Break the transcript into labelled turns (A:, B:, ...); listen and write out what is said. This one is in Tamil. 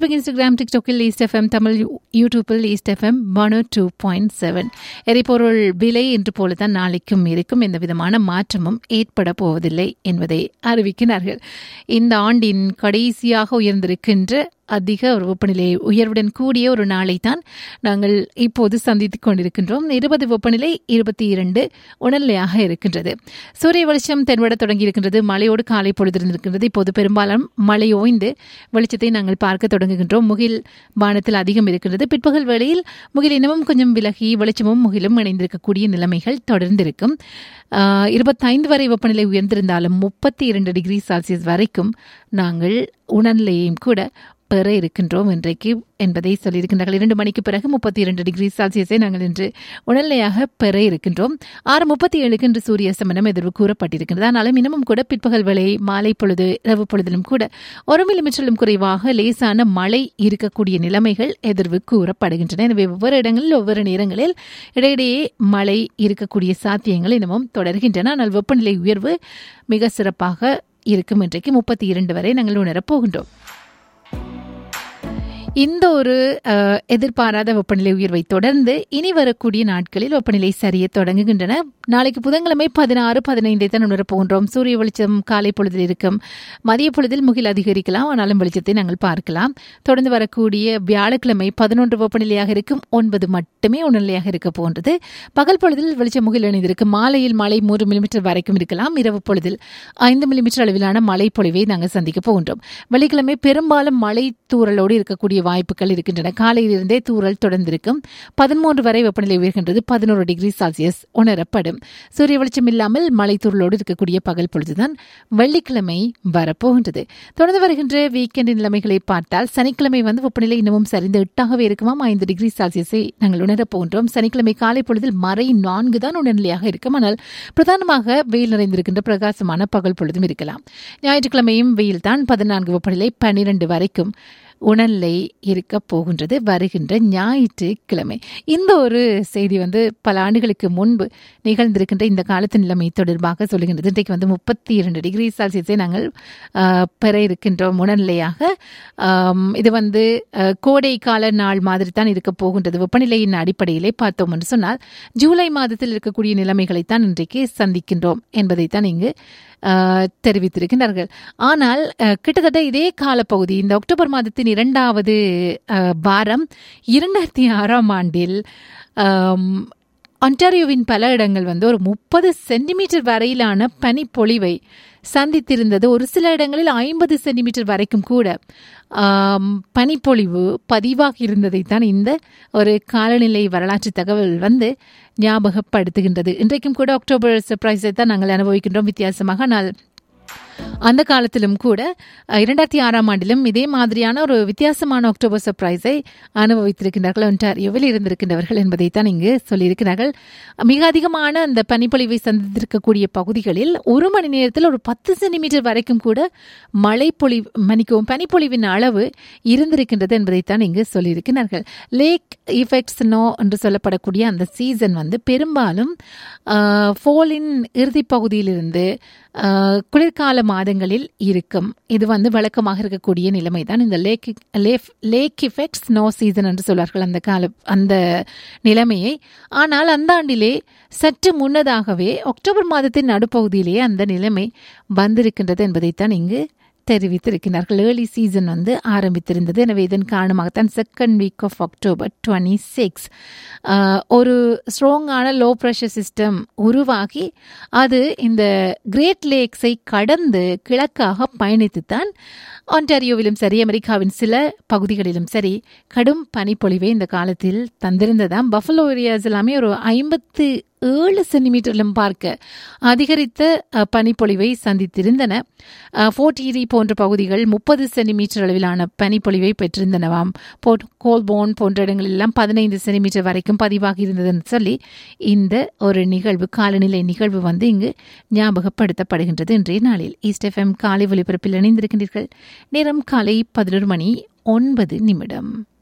A: ஃபேஸ்புக் இன்ஸ்டாகிராம் டிக்டாக்கில் ஈஸ்ட் எஃப்எம் தமிழ் யூடியூப்பில் East FM one two point seven எரிபொருள் விலை என்று போலதான் நாளைக்கும் இருக்கும் எந்த விதமான மாற்றமும் ஏற்பட போவதில்லை என்பதை அறிவிக்கிறார்கள் இந்த ஆண்டின் கடைசியாக உயர்ந்திருக்கின்ற அதிக ஒரு வெப்பநிலை உயர்வுடன் கூடிய ஒரு நாளை தான் நாங்கள் இப்போது சந்தித்துக் கொண்டிருக்கின்றோம் இருபது வெப்பநிலை இருபத்தி இரண்டு உணர்நிலையாக இருக்கின்றது சூரிய வெளிச்சம் தென்பட தொடங்கி இருக்கின்றது மழையோடு காலை பொழுதிருந்திருக்கின்றது இப்போது பெரும்பாலும் மழை ஓய்ந்து வெளிச்சத்தை நாங்கள் பார்க்க தொடங்குகின்றோம் முகில் வானத்தில் அதிகம் இருக்கின்றது பிற்பகல் வேளையில் முகில் இன்னமும் கொஞ்சம் விலகி வெளிச்சமும் முகிலும் இணைந்திருக்கக்கூடிய நிலைமைகள் தொடர்ந்திருக்கும் இருபத்தைந்து வரை வெப்பநிலை உயர்ந்திருந்தாலும் முப்பத்தி இரண்டு டிகிரி செல்சியஸ் வரைக்கும் நாங்கள் உணர்நிலையையும் கூட பெற இருக்கின்றோம் இன்றைக்கு என்பதை சொல்லியிருக்கின்றார்கள் இரண்டு மணிக்கு பிறகு முப்பத்தி இரண்டு டிகிரி செல்சியஸை நாங்கள் இன்று உடல்நிலையாக பெற இருக்கின்றோம் ஆறு முப்பத்தி ஏழுக்கு இன்று சூரிய சமனம் எதிர்வு கூறப்பட்டிருக்கின்றது ஆனாலும் இன்னமும் கூட பிற்பகல் வேளை மாலை பொழுது இரவு பொழுதிலும் கூட ஒரு மில்லிமீட்டரிலும் குறைவாக லேசான மழை இருக்கக்கூடிய நிலைமைகள் எதிர்வு கூறப்படுகின்றன எனவே ஒவ்வொரு இடங்களில் ஒவ்வொரு நேரங்களில் இடையிடையே மழை இருக்கக்கூடிய சாத்தியங்கள் இன்னமும் தொடர்கின்றன ஆனால் வெப்பநிலை உயர்வு மிக சிறப்பாக இருக்கும் இன்றைக்கு முப்பத்தி இரண்டு வரை நாங்கள் உணரப் போகின்றோம் இந்த ஒரு எதிர்பாராத வெப்பநிலை உயர்வை தொடர்ந்து இனி வரக்கூடிய நாட்களில் வெப்பநிலை சரிய தொடங்குகின்றன நாளைக்கு புதன்கிழமை பதினாறு பதினைந்தை தான் உணரப் போகின்றோம் சூரிய வெளிச்சம் காலை பொழுதில் இருக்கும் மதிய பொழுதில் முகில் அதிகரிக்கலாம் ஆனாலும் வெளிச்சத்தை நாங்கள் பார்க்கலாம் தொடர்ந்து வரக்கூடிய வியாழக்கிழமை பதினொன்று வெப்பநிலையாக இருக்கும் ஒன்பது மட்டுமே உணர்நிலையாக இருக்க போன்றது பகல் பொழுதில் வெளிச்சம் முகில் இணைந்திருக்கும் மாலையில் மழை மூன்று மில்லிமீட்டர் வரைக்கும் இருக்கலாம் இரவு பொழுதில் ஐந்து மில்லிமீட்டர் அளவிலான மழை பொழிவை நாங்கள் சந்திக்க போகின்றோம் வெள்ளிக்கிழமை பெரும்பாலும் மழை தூரலோடு இருக்கக்கூடிய வாய்ப்புகள் இருக்கின்றன காலையிலிருந்தே தூரல் தொடர்ந்திருக்கும் பதிமூன்று வரை வெப்பநிலை உயர்கின்றது பதினோரு டிகிரி செல்சியஸ் உணரப்படும் சூரிய வெளிச்சம் இல்லாமல் மழை தூரலோடு இருக்கக்கூடிய பகல் பொழுதுதான் வெள்ளிக்கிழமை வரப்போகின்றது தொடர்ந்து வருகின்ற வீக்கெண்ட் நிலைமைகளை பார்த்தால் சனிக்கிழமை வந்து வெப்பநிலை இன்னமும் சரிந்து எட்டாகவே இருக்குமாம் ஐந்து டிகிரி செல்சியஸை நாங்கள் உணரப் போகின்றோம் சனிக்கிழமை காலை பொழுதில் மறை நான்கு தான் உணர்நிலையாக இருக்கும் ஆனால் பிரதானமாக வெயில் நிறைந்திருக்கின்ற பிரகாசமான பகல் பொழுதும் இருக்கலாம் ஞாயிற்றுக்கிழமையும் வெயில் தான் பதினான்கு வெப்பநிலை பன்னிரண்டு வரைக்கும் உணர்நிலை இருக்க போகின்றது வருகின்ற ஞாயிற்றுக்கிழமை இந்த ஒரு செய்தி வந்து பல ஆண்டுகளுக்கு முன்பு நிகழ்ந்திருக்கின்ற இந்த காலத்து நிலைமை தொடர்பாக சொல்லுகின்றது இன்றைக்கு வந்து முப்பத்தி இரண்டு டிகிரி செல்சியஸை நாங்கள் பெற இருக்கின்றோம் உணர்நிலையாக இது வந்து கோடை கால நாள் மாதிரி தான் இருக்க போகின்றது வெப்பநிலையின் அடிப்படையிலே பார்த்தோம் என்று சொன்னால் ஜூலை மாதத்தில் இருக்கக்கூடிய நிலைமைகளைத்தான் இன்றைக்கு சந்திக்கின்றோம் என்பதைத்தான் இங்கு தெரிவித்திருக்கின்றார்கள் ஆனால் கிட்டத்தட்ட இதே காலப்பகுதி இந்த அக்டோபர் மாதத்தின் இரண்டாவது வாரம் இரண்டாயிரத்தி ஆறாம் ஆண்டில் ஒன்டாரியோவின் பல இடங்கள் வந்து ஒரு முப்பது சென்டிமீட்டர் வரையிலான பனிப்பொழிவை சந்தித்திருந்தது ஒரு சில இடங்களில் ஐம்பது சென்டிமீட்டர் வரைக்கும் கூட பனிப்பொழிவு பதிவாகி இருந்ததைத்தான் இந்த ஒரு காலநிலை வரலாற்று தகவல் வந்து ஞாபகப்படுத்துகின்றது இன்றைக்கும் கூட அக்டோபர் சர்ப்ரைஸை தான் நாங்கள் அனுபவிக்கின்றோம் வித்தியாசமாக ஆனால் அந்த காலத்திலும் கூட இரண்டாயிரத்தி ஆறாம் ஆண்டிலும் இதே மாதிரியான ஒரு வித்தியாசமான அக்டோபர் சர்ப்ரைஸை அனுபவித்திருக்கின்றார்கள் ஒன்டாரியோவில் இருந்திருக்கின்றவர்கள் என்பதைத்தான் இங்கு சொல்லியிருக்கிறார்கள் மிக அதிகமான அந்த பனிப்பொழிவை சந்தித்திருக்கக்கூடிய பகுதிகளில் ஒரு மணி நேரத்தில் ஒரு பத்து சென்டிமீட்டர் வரைக்கும் கூட மழை பொழி மன்னிக்கவும் பனிப்பொழிவின் அளவு இருந்திருக்கின்றது என்பதைத்தான் இங்கு சொல்லியிருக்கிறார்கள் லேக் இஃபெக்ட் ஸ்னோ என்று சொல்லப்படக்கூடிய அந்த சீசன் வந்து பெரும்பாலும் ஃபோலின் இறுதி பகுதியிலிருந்து குளிர்கால மாதங்களில் இருக்கும் இது வந்து வழக்கமாக இருக்கக்கூடிய நிலைமை தான் இந்த lake lake effect snow season என்று சொல்வார்கள் அந்த கால அந்த நிலைமையை ஆனால் அந்த ஆண்டிலே சற்று முன்னதாகவே அக்டோபர் மாதத்தின் நடுப்பகுதியிலேயே அந்த நிலைமை வந்திருக்கின்றது என்பதைத்தான் இங்கு தெரிவித்திருக்கிறார்கள் ஏர்லி சீசன் வந்து ஆரம்பித்திருந்தது எனவே இதன் காரணமாகத்தான் second week of October twenty six ஒரு ஸ்ட்ராங்கான லோ ப்ரெஷர் சிஸ்டம் உருவாகி அது இந்த கிரேட் லேக்ஸை கடந்து கிழக்காக பயணித்துத்தான் ஆன்டாரியோவிலும் சரி அமெரிக்காவின் சில பகுதிகளிலும் சரி கடும் பனிப்பொழிவை இந்த காலத்தில் தந்திருந்ததாம் பஃபலோ ஏரியாஸ் எல்லாமே ஒரு ஐம்பத்து ஏழு சென்டிமீட்டரிலும் பார்க்க அதிகரித்த பனிப்பொழிவை சந்தித்திருந்தன ஃபோர்டீரி போன்ற பகுதிகள் முப்பது சென்டிமீட்டர் அளவிலான பனிப்பொழிவை பெற்றிருந்தனவாம் போர்ட் கோல்போன் போன்ற இடங்களெல்லாம் பதினைந்து சென்டிமீட்டர் வரைக்கும் பதிவாகி இருந்ததுன்னு சொல்லி இந்த ஒரு நிகழ்வு காலநிலை நிகழ்வு வந்து இங்கு ஞாபகப்படுத்தப்படுகின்றது இன்றைய நாளில் ஈஸ்ட் எஃப்எம் காலை ஒலிபரப்பில் இணைந்திருக்கின்றீர்கள் நேரம் காலை பதினொரு மணி ஒன்பது நிமிடம்